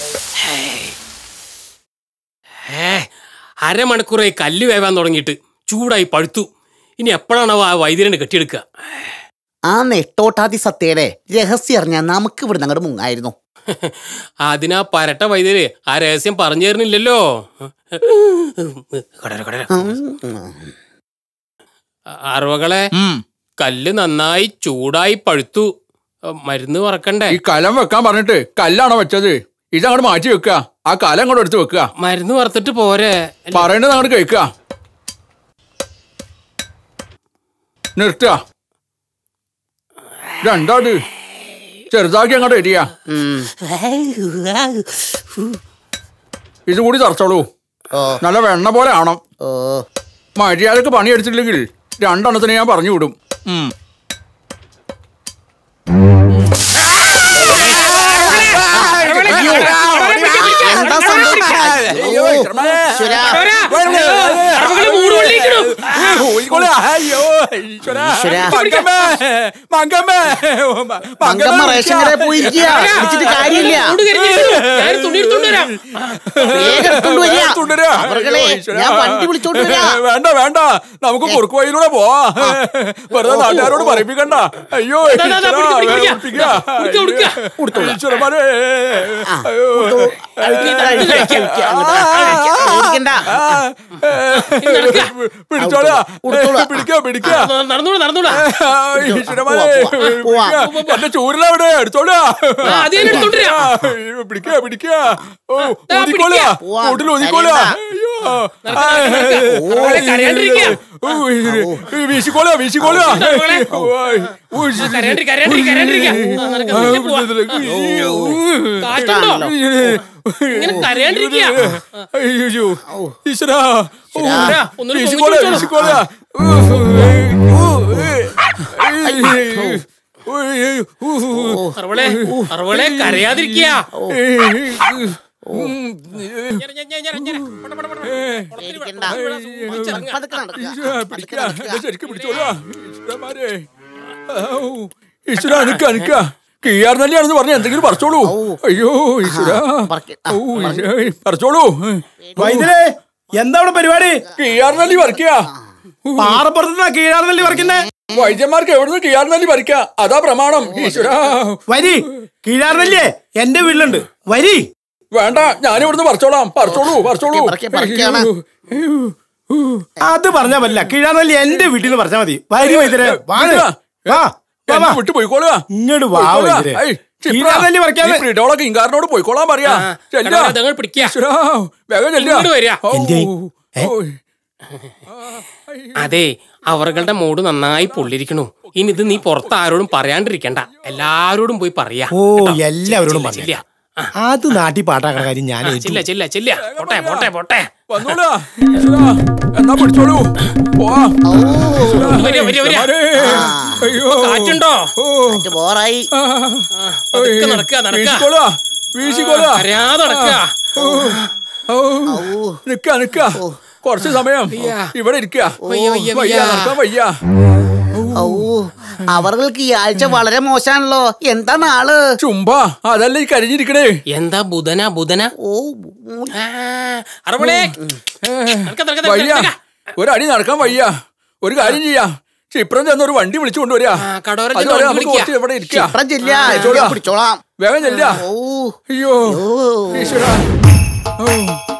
ഏ അരമണിക്കൂറായി കല്ല് വേവാൻ തുടങ്ങിയിട്ട് ചൂടായി പഴുത്തു ഇനി എപ്പോഴാണോ ആ വൈദ്യരനെ കെട്ടിയെടുക്കുക ആ നെട്ടോട്ടാതി സത്യയുടെ രഹസ്യം അറിഞ്ഞാൽ നമുക്ക് ഇവിടെ അങ്ങോട്ട് മുങ്ങായിരുന്നു അതിനാ പരട്ട വൈദ്യര് ആ രഹസ്യം പറഞ്ഞു തരുന്നില്ലല്ലോ കടര, കടര. അറവകളെ കല്ല് നന്നായി ചൂടായി പഴുത്തു മരുന്ന് വറക്കണ്ടേ ഈ കലം വെക്കാൻ പറഞ്ഞിട്ട് കല്ലാണോ വെച്ചത് ഇതങ്ങോട്ട് മാറ്റി വെക്കുക ആ കലം അങ്ങോട്ട് എടുത്ത് വെക്കുക മരുന്ന് വറുത്തിട്ട് പോരെ പറയണത് അങ്ങോട്ട് കഴിക്കുക നിർത്തുക രണ്ടാട് ചെറുതാക്കി അങ്ങോട്ട് വരിക ഇതും കൂടി തറച്ചോളൂ ഓ നല്ല വെണ്ണ പോലെ ആണം ഓ മര്യാദക്ക് പണിയെടുത്തില്ലെങ്കിൽ രണ്ടെണ്ണത്തിന് ഞാൻ പറഞ്ഞു വിടും ഉം. എന്താ സംഭവിച്ചത്? അയ്യോ, ഓ, ഈശ്വരനെ. ഈശ്വരാ. അറവകള് മൂട് കൊള്ളിക്കണു. പോയിക്കോളെ. അയ്യോ, ഈശ്വരാ. ഈശ്വരാ. മങ്കമ്മേ, മങ്കമ്മേ, മങ്കമ്മ റേഷൻ കടയിൽ പോയിരിക്കുക വിളിച്ചിട്ട് കാര്യമില്ല മൂട് കരിഞ്ഞിരിക്കണു. ഞാൻ തുണി എടുത്തോണ്ട് വരാം വേഗം എടുത്തോണ്ട് വരിക. കൊണ്ടുവരാ. അവർകളെ, അയ്യോ, ഈശ്വരാ. ഞാൻ വണ്ടി വിളിച്ചോണ്ട് വരാം. വേണ്ട വേണ്ട നമുക്ക് കുറുക്ക് വഴിയിലൂടെ പോവാ വെറുതെ നാട്ടുകാരോട് പറയിപ്പിക്കണ്ട അയ്യോ ദാ, ദാ, ദാ, ഈശ്വരാ, പിടിക്ക്, പിടിക്ക്, വേഗം പിടിക്ക്. പിടിക്കുക. ഉടുക്ക, ഉടുക്ക. അയ്യോ, ഈശ്വരന്മാരെ. അയ്യോ. പേടിക്കണ്ട. ആ, നടക്ക. പിടിച്ചോളാ ഉടുത്തോളാ. പിടിക്കാ പിടിക്കാ നടന്നോളൂ നടന്നോളൂ ഈശ്വരന്മാരെ, പോവാ, പോവാ. പിടിക്കാ. എന്റെ ചൂരിലവിടെ എടുത്തോളാ അത് ഞാൻ എടുത്തോണ്ട് വരാം. അയ്യോ, പിടിക്കാ പിടിക്കാ ഓ ദാ, ഊതിക്കോളാ പിടിക്കാ. പോവാ. കൂട്ടിൽ ഊതിക്കോളാ കരയണ്ട. അയ്യോ നടക്ക, നടക്ക, നടക്ക. അവളെ കരയാണ്ടിരിക്കുക. ഓ, ഈ വീശിക്കോളാ വീശിക്കോളാ അവളെ. ഓയ്, ഓയ്, ശരി. കരയാണ്ടി കരയാണ്ടി കരയാണ്ടിരിക്കുക ആ, നടക്ക, ആ, നടക്ക് പോവാ. അയ്യോ. കാറ്റുണ്ടോ ഇങ്ങനെ കരയാണ്ടിരിക്കുക അയ്യോ ഈശ്വരാ ഓ, ഈശ്വരാ, ഒന്നുകൂടി വീശിക്കോളാ പൊങ്ങിച്ച് വീശിക്കോളാ അറവളെ അറവളെ കരയാതിരിക്കുക പേടിക്കണ്ട. പതുക്കെ നടക്കുക. പതുക്കെ നടക്കുക. ശരിക്കും പിടിച്ചോളാ ഈശ്വരന്മാരെ. ഔ, ഈശ്വര നിക്ക നിക്ക കിയാർ നല്ലിയാണെന്ന് പറഞ്ഞ എന്തെങ്കിലും പറിച്ചോളൂ അയ്യോ ഈശ്വര പറിക്ക- ആ, ഔ, ഈശ്വരാ, പറിച്ചോളൂ വൈദ്യരെ എന്താ ഇവിടെ പരിപാടി കിയാർ നെല്ലി പറിക്കുക പാറപ്പുറത്തുനിന്നാ കീഴാർന്നല്ലി പറിക്കുന്നേ വൈദ്യന്മാർക്ക് എവിടുന്ന് കിയാർ നെല്ലി പറിക്കുക അതാ പ്രമാണം ഈശ്വര വരി കീഴാർന്നല്ലേ എന്റെ വീട്ടിലുണ്ട് വരി വേണ്ട ഞാനിവിടുന്ന് പറിച്ചോളാം പറിച്ചോളൂ പറിച്ചോളൂ പറിക്ക, പറിക്കാണ്. അത് പറഞ്ഞാ പറ്റില്ല കീഴാർന്നല്ലി എന്റെ വീട്ടിൽ നിന്ന് പറഞ്ഞാ മതി വരി വൈദ്യരെ വാ വിടുക. വാ വാ, വാ. വിട്ട് പോയിക്കോളുക ഇങ്ങോട്ട് വാ പോയിക്കോളുക. വൈദ്യരെ ഐ, ചിപ്ര, കീഴാർന്നല്ലി പറിക്കാതെ ഈ ഫ്രീഡോളൊക്കെ ഇങ്കാരനോട് പോയിക്കോളാൻ പറയാ ചെല്ലാ. കടവരെ അതങ്ങൾ പിടിക്കുക ഈശ്വരാ, വേഗം ചെല്ലുക. ഇങ്ങോട്ട് വരിക. ഔ, എന്തേ? ഏ? ഓയ്. അതെ അവരുടെ മൂട് നന്നായി പൊള്ളിരിക്കണു ഇനി ഇത് നീ പുറത്ത് ആരോടും പറയാണ്ടിരിക്കണ്ട എല്ലാരോടും പോയി പറയാ ഓ കേട്ടോ? എല്ലാവരോടും ചെല്ല, പറഞ്ഞു ചെല്ല. ആ, അത് നാട്ടിൽ പാട്ടാക്കണ കാര്യം ഞാൻ ഏറ്റു. ചെല്ല ചെല്ല ചെല്ല പോട്ടെ പോട്ടെ പോട്ടെ വന്നോളാ. ഈശ്വരാ, എന്നാ പിടിച്ചോളൂ പോവാ ഈശ്വരാ, വരിക, വരിക, വരിക. ഈശ്വരന്മാരെ. അയ്യോ കാറ്റുണ്ടോ ഓ, ഇത് ബോറായി ആ, പതുക്കെ നടക്കുക നടക്കുക വീശിക്കോളുക വീശിക്കോളുക അറിയാതെ നടക്കുക ഔ, നിക്ക നിക്ക കുറച്ച് സമയം ഇവിടെ ഇരിക്ക വയ്യ, വയ്യ, വയ്യ വയ്യ. നടക്കാൻ വയ്യ ഓ അവർക്ക് ഈ ആഴ്ച വളരെ മോശാണല്ലോ എന്താണ് ആള് ചുമ്പ അതല്ല ഈ കരിഞ്ഞിരിക്കണേ എന്താ ബുധന ബുധന ഓ ആ, അറവളെ നടക്ക, നടക്ക, നടക്ക, വയ്യ നടക്ക. ഒരടി നടക്കാൻ വയ്യ ഒരു കാര്യം ചെയ്യാ ക്ഷിപ്രം ചെന്ന് ഒരു വണ്ടി വിളിച്ചു കൊണ്ടുവരിക ആ, കടവരെ ചെന്ന് അതുവരെ വണ്ടി നമുക്ക് വിളിക്കാം. കുറച്ച് ഇവിടെ ഇരിക്കാം ചിത്രം ചെല്ല ഞാൻ പിടിച്ചോളാം വേഗം ചെല്ല ഓ അയ്യോ ഓ ഈശ്വര ഓ